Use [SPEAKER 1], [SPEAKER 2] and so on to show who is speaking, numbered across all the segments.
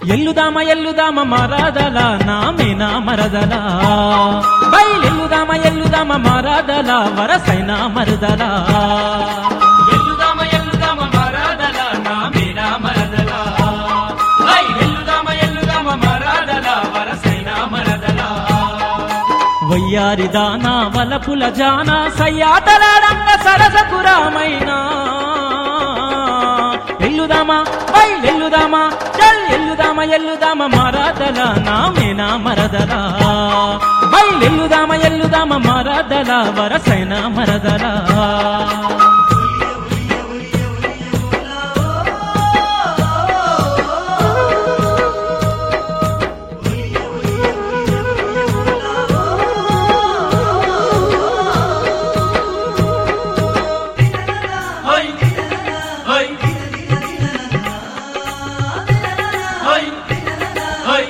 [SPEAKER 1] ఎల్లుదామ ఎల్లుదామ మరదల నామేనా మరదల బయలెల్లుదామ ఎల్లుదామ మరదల వరసైన మరదల
[SPEAKER 2] ఎల్లుదామ ఎల్లుదామ మరదల నా మీనా మరదల హై ఎల్లుదామ ఎల్లుదామ మరదల వరసైన మరదల
[SPEAKER 1] వయ్యారి దానా వలపుల జానా సయ్యాటలాడంగ సరసకురామైనా ఎల్లుదామా బయలెల్లుదామా చల్ ఎల్లుదామ ఎల్లుదామ మరదల నామేనా మరదల బయలెల్లుదామ ఎల్లుదామ మరదల వరసైన మరదల
[SPEAKER 2] హై హై హై హై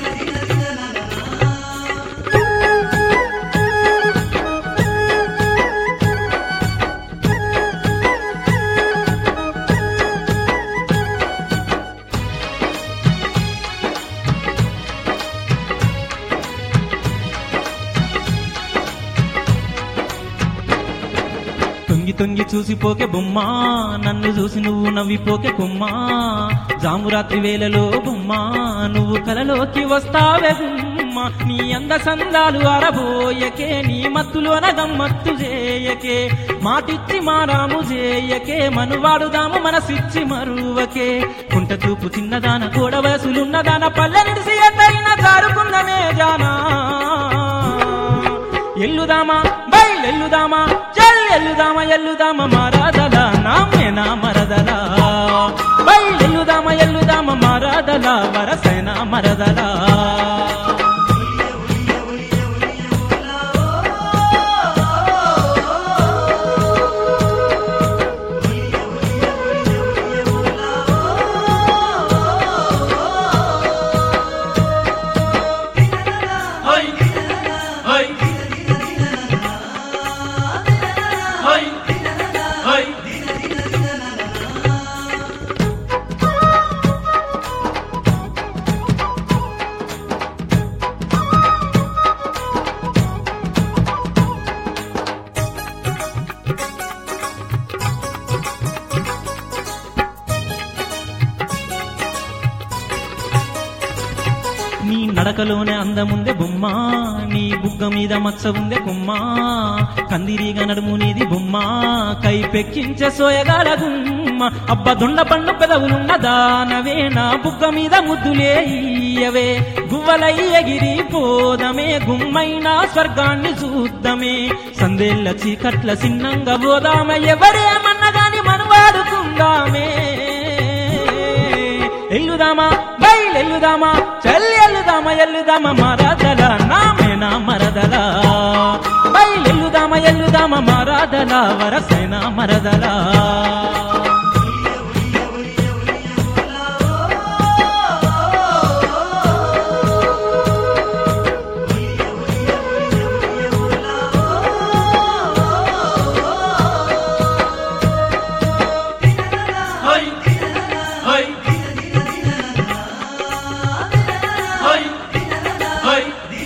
[SPEAKER 1] తొంగి తొంగి చూసిపోకే బొమ్మ నన్ను చూసి నువ్వు నవ్విపోకే కొమ్మ జామురాత్రి వేళలో బొమ్మ నువ్వు కలలోకి వస్తావే బొమ్మ నీ అంద సందాలు అరబోయకే నీ మత్తులోన గమ్మత్తు చేయకే మాటిచ్చి మారాము చేయకే మనువాడుదాము మనసిచ్చి మరువకే కుంట చూపు చిన్నదాన గోడ వయసులున్నదాన పల్లె నిడిసి ఎందైనా జారుకున్నమే జానా ఎల్లుదామా బయలెల్లుదామా చల్ ఎల్లుదామా ఎల్లుదామా మరదల నామేనా మరదల బయలెల్లుదామా ఎల్లుదామా మరదల వరసైన మరదల
[SPEAKER 2] హై హై హై హై
[SPEAKER 1] నీ నడకలోనే అందముందే బొమ్మ నీ బుగ్గ మీద మచ్చ ఉందే కొమ్మ కందిరీగా నడుము నీది బొమ్మ కై పెక్కించే సోయగాల గుమ్మ అబ్బ దొండ పండు పెదవులున్న దానవే నా బుగ్గ మీద ముద్దులే ఇయ్యవే గువ్వలై ఎగిరి పోదమే గుమ్మైన స్వర్గాన్ని చూద్దామే సందేళ్ల చీకట్ల సిన్నంగా పోదామే ఎవరేమన్నా గాని మనవాడుకుందామే ఎల్లుదామా బయలెల్లుదామా చెల్లెల్లుదామా ఎల్లుదామా మరదల నామేనా మరదల బయలెల్లుదామా ఎల్లుదామా మరదల వరసైన మరదల
[SPEAKER 2] హై హై హై హై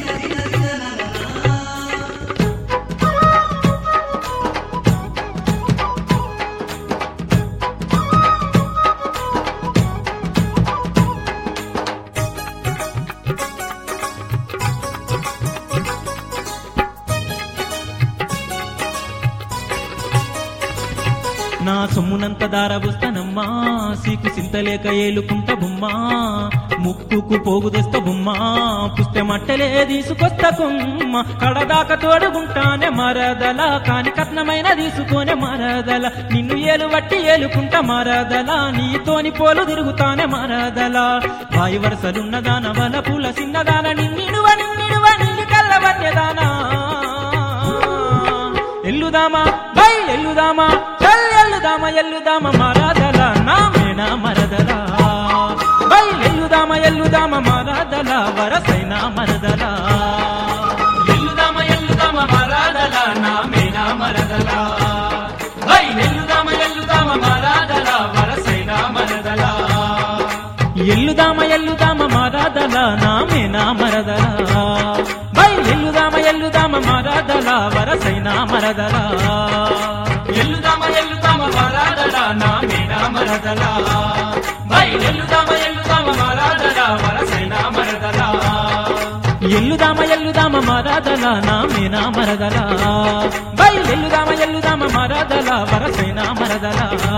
[SPEAKER 1] నా సొమ్మునంత దారబుస్తానమ్మా సీకు సింతలేక ఏలుకుంట బొమ్మా ముక్కుకు పోగు తెస్తా బొమ్మా పుస్తె మట్టలే తీసుకొస్తా కొమ్మ కడదాకా తోడుగుంటానే మరదల కాని కట్నమైన తీసుకొనే మరదల నిన్ను ఏలు వట్టి ఏలుకుంట మరదల నీతోని పోలు తిరుగుతానే మరదల వాయు వరుసలున్నదాన వల పూల సిన్నదాన నిన్నిడువ నిన్నిడువ నిన్ను కల్లవన్యదానా ఎల్లుదామా బయలెల్లుదామా చల్లెల్లుదామా ఎల్లుదామా మరదల నామేనా మరదల బయలెల్లుదామా ఎల్లుదామా మరదల వరసైన మరదల
[SPEAKER 2] ఎల్లుదామ ఎల్లుదామ మరదల నా మీనా మరదల హై ఎల్లుదామ ఎల్లుదామ మరదల వరసైన మరదల
[SPEAKER 1] ఎల్లుదామ ఎల్లుదామ మరదల నా మేనా మరదల బై ఎల్లుదామ ఎల్లుదామ మరదల వరసైనా మరదల
[SPEAKER 2] ఎల్లుదామ ఎల్లుదామ వరాదల నా మీనా మరదల వై ఎల్లుదామ ఎల్లుదామ వరాదల వరసైన మరదల
[SPEAKER 1] ఎల్లుదామ ఎల్లుదామ మరదల నా మేనా మరదల బై ఎల్లుదామ ఎల్లుదామ మరదల వరసైనా మరదల